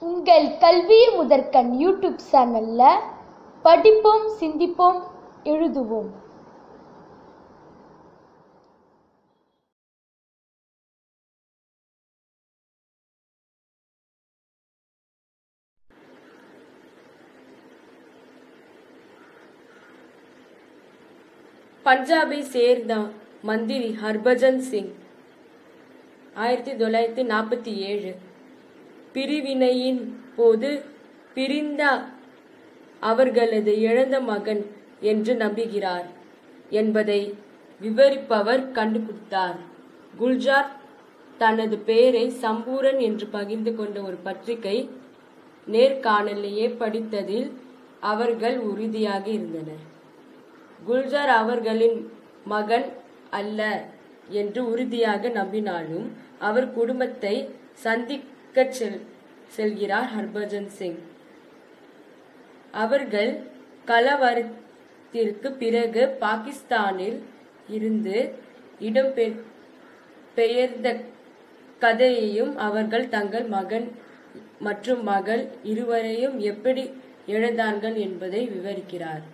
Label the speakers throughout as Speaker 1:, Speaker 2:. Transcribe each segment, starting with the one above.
Speaker 1: உங்கள் கல்வி முதற்கண் யூடியூப் சேனல்ல படிப்போம் சிந்திப்போம் எழுதுவோம்
Speaker 2: பஞ்சாபை சேர்ந்த மந்திரி ஹர்பஜன் சிங் ஆயிரத்தி தொள்ளாயிரத்தி நாற்பத்தி ஏழு பிரிவினையின் போது பிரிந்த அவர்களது இழந்த மகன் என்று நம்புகிறார் என்பதை விவரிப்பவர் கண்டுபிடித்தார் குல்ஜார் தனது பெயரை சம்பூரன் என்று பகிர்ந்து கொண்ட ஒரு பத்திரிகை நேர்காணலையே படித்ததில் அவர்கள் உறுதியாக இருந்தனர் குல்ஜார் அவர்களின் மகன் அல்ல என்று உறுதியாக நம்பினாலும் அவர் குடும்பத்தை சந்திக்கச் செல் செல்கிறார் ஹர்பஜன் சிங் அவர்கள் கலவரத்திற்கு பிறகு பாகிஸ்தானில் இருந்து இடம்பெயர் பெயர்ந்த கதையையும் அவர்கள் தங்கள் மகன் மற்றும் மகள் இருவரையும் எப்படி இழந்தார்கள் என்பதை விவரிக்கிறார்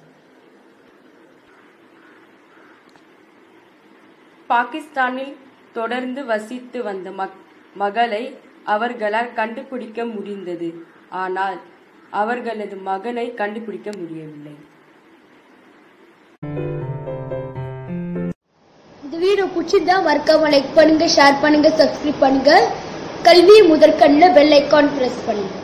Speaker 2: பாகிஸ்தானில் தொடர்ந்து வசித்து வந்த மக்- மகளை அவர்களால் கண்டுபிடிக்க முடிந்தது ஆனால் அவர்களது மகனை கண்டுபிடிக்க முடியவில்லை
Speaker 1: இந்த வீடியோ பிடிச்சிருந்தா மறக்காம லைக் பண்ணுங்க ஷேர் பண்ணுங்க சப்ஸ்கிரைப் பண்ணுங்க கல்வி முதற்கண்ணில் பெல் ஐக்கான் பிரஸ் பண்ணுங்க